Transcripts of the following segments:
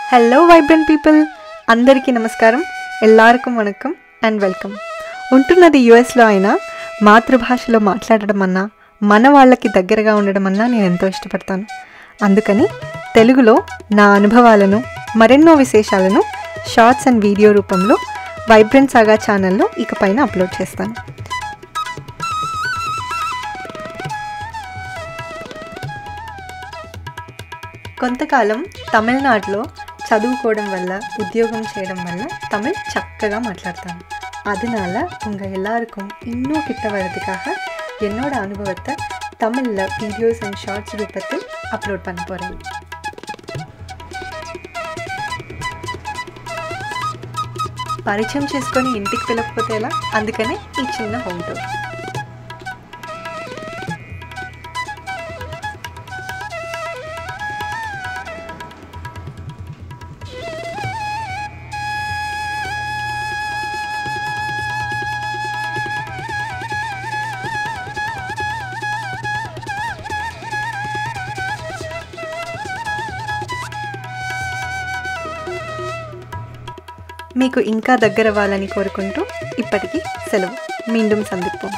hello vibrant people అందరికీ నమస్కారం ఎల్లారకం vanakkam and welcome ఉంటున్నది యుఎస్లో అయినా మాతృభాషలో మాట్లాడడం అన్నా మన వాళ్ళకి దగ్గరగా ఉండడం అన్నా నేను ఎంతో ఇష్టపడతాను అందుకని తెలుగులో నా అనుభవాలను మరెన్నో విశేషాలను షార్ట్స్ అండ్ వీడియో రూపంలో వైబ్రెంట్ సాగా ఛానల్లో ఇకపైన అప్లోడ్ చేస్తాను కొంతకాలం తమిళనాడులో చదువుకోవడం వల్ల ఉద్యోగం చేయడం వల్ల తమిళ్ చక్కగా மாట్లాಡ್ತಾను அதனால உங்கள் எல்லாருக்கும் இன்னும் கிட்ட வரதுக்காக என்னோட அனுபவத்தை தமிழில் வீடியோஸ் அண்ட் ஷார்ட்ஸ் ரூபத்தில் அப்லோட் பண்ண போகிறேன் పరిచయం చేసుకొని ఇంటికి పిలకపోతే ఎలా అందుకనే ఈ చిన్న హోమ్ టూర్ మీకు ఇంకా దగ్గర అవ్వాలని కోరుకుంటూ ఇప్పటికీ సెలవు మీண்டும் సందిప్పం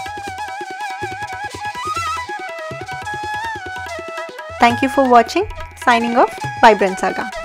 thank you for watching signing off vibrant saga